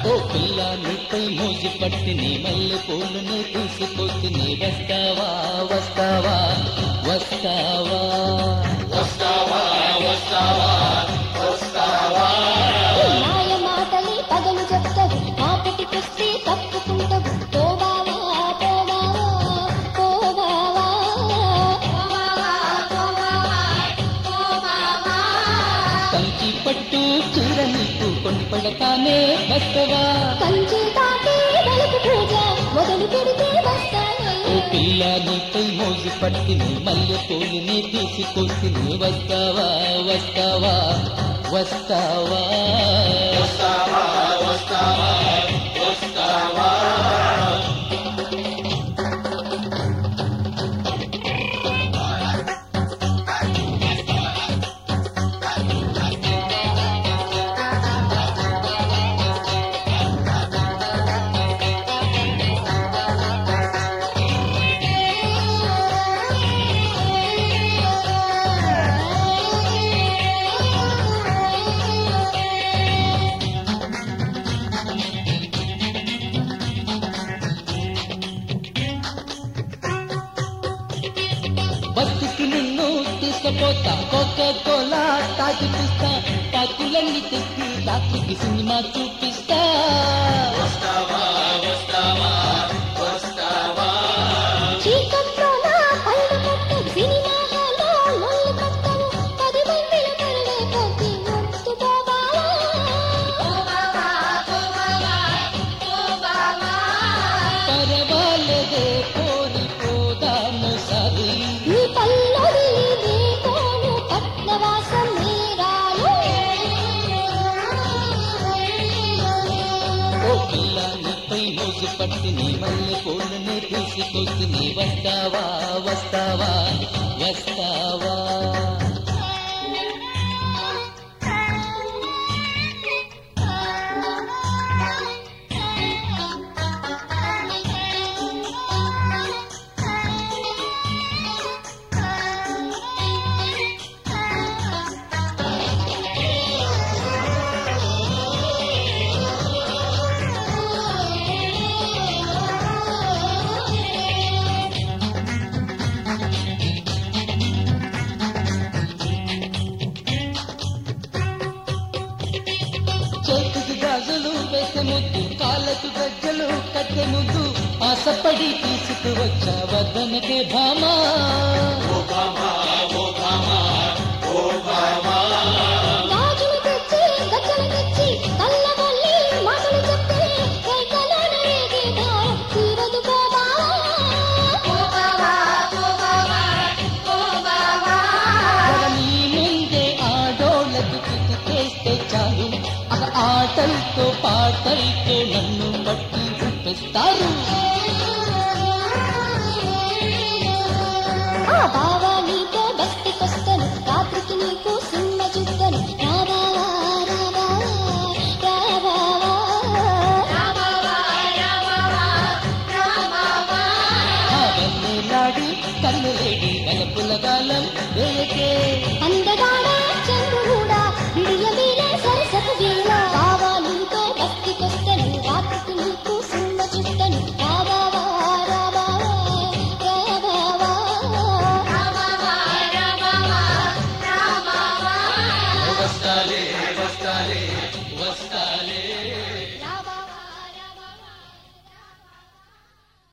ఓ పిల్ల నీపై మోజు పట్టి నీ మల్లె పూలను తీసుకొచ్చి నీ వస్తావా వస్తావా వస్తావా మాయ మాటలే పగలు చెప్తావు మాటటికొస్తే తప్పుకుంటావు పోవావా పోవావా పోవావా కంచి పట్టు చీర నీకు కొనిపడతానే వస్తావా కంచి దాటి వెలుగు పూజ మొదలు పెడితే వస్తాను ఓ పిల్ల నీపై మోజు పట్టి నీ మల్లె పూలని తీసుకొచ్చి నీ వస్తావా వస్తావా వస్తావా బస్సుకి నిన్ను తీసుకుపోతా కోక కోలా తాగిపిస్తా తాకులన్నీ తెచ్చి రాత్రికి సినిమా చూపిస్తా చీకట్లో నా పైన పట్టు సినిమా హాల్లో లొల్లి కట్టవు పది మందిల కరువే పోతే వంతు పరవాలదే కోరిపోదాము సరి నీ పల్లవి నీ కోను పట్నవాసం నేరాలు ఓ పిల్ల నీపై మోజు పట్టి నీ మల్లె పూలని తీసుకొచ్చి నీ వస్తావా వస్తావా వస్తావా చేతికి గాజులు వేసే ముద్దు కాళ్ళకు గజ్జలు కట్టె ముద్దు ఆశపడి తీసుకువచ్చా వద్దనకే భామా గాజులు తెచ్చి గజ్జలు తెచ్చి కళ్ళబొల్లి మాటలు చెప్తే కైకలోన రేగే దారం తీరదు నీ ముందే ఆడోళ్ళకు చితికేస్తే చాలు ఆ ఆటలతో పాటలతో నన్ను పట్టి చూపిస్తారు ఆ బావా నీతో బస్తికొస్తాను రాత్రికి నీకు సినిమా చూస్తాను రాబావా రాబావా రాబావా ఆ వెన్నెలాడి కన్నులేడి గలపుల కాలం వేయకే ఆ